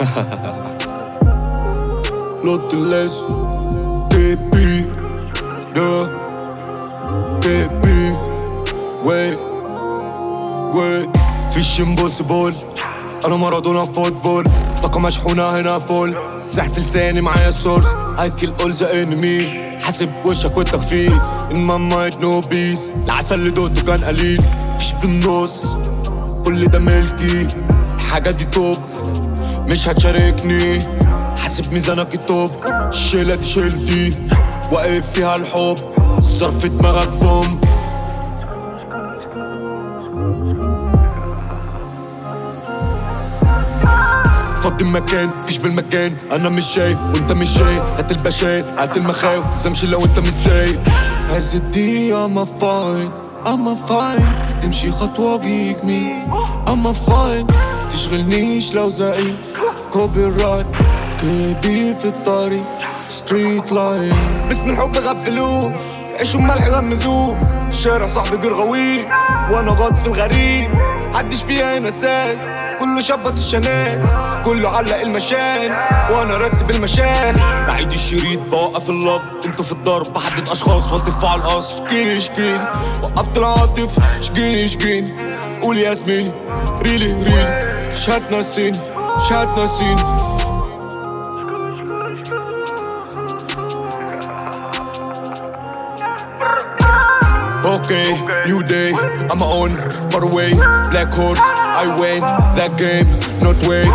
L'autre laisse Début de Début Ouais Ouais فيش امبوسيبل انا مارادونا فوتبول طاقة مشحونة هنا فول السحر في لساني معايا سورس I kill all the enemy حاسب وشك والتخفيض In my mind no peace العسل اللي دوقته كان قليل مفيش بالنص كل ده ملكي الحاجة دي توب مش هتشاركني حاسب ميزانك التوب الشيلة دي شيلتي واقف فيها الحب صرف دماغك بوم فضي المكان مفيش بالمكان انا مش شايف وانت مش شايف هات البشاير هات المخاوف تزمش لو انت مش سايق هذه دي اما فاين اما فاين تمشي خطوة بيك مين اما فاين تشغلنيش لو زعيم كوبي رايت كبير في الطريق ستريت لاين باسم الحب غفلوه عيشوا ملح غمزوه الشارع صاحبي بيرغويه وانا غاطس في الغريب محدش فيها هنا سال كله شبط الشنات كله علق المشان وانا رتب المشان بعيد الشريط بوقف اللف انتوا في الضرب بحدد اشخاص والطف على القصر شكيني شكيني وقفت العاطف شكيني شكيني قول يا زميلي ريلي ريلي مش هتنسيني مش هتنسيني Okay, new day, I'm on, far away. Black horse, I win that game, not wait.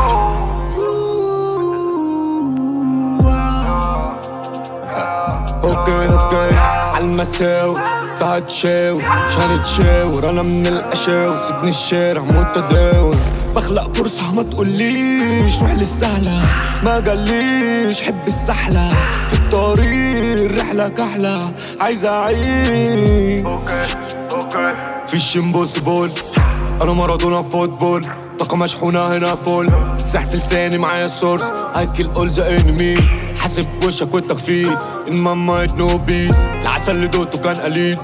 اوكي اوكي عالمساوي تهتشاور مش هنتشاور انا من القشاوي سيبني الشارع متداول بخلق فرصة ما تقوليش روح للسهلة ما قاليش حب السحلة في الطريق الرحلة كحلة عايز اعيش فيش امبوسيبل انا مارادونا فوتبول طاقة مشحونة هنا فول السحر في لساني معايا سورس I kill all the enemy حاسب وشك والتخفيض In my mind no peace العسل اللي دوقته كان قليل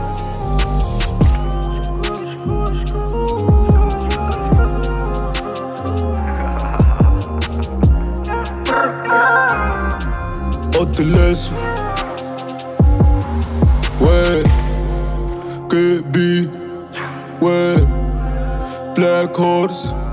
قط الاسود و كي بي و بلاك هورس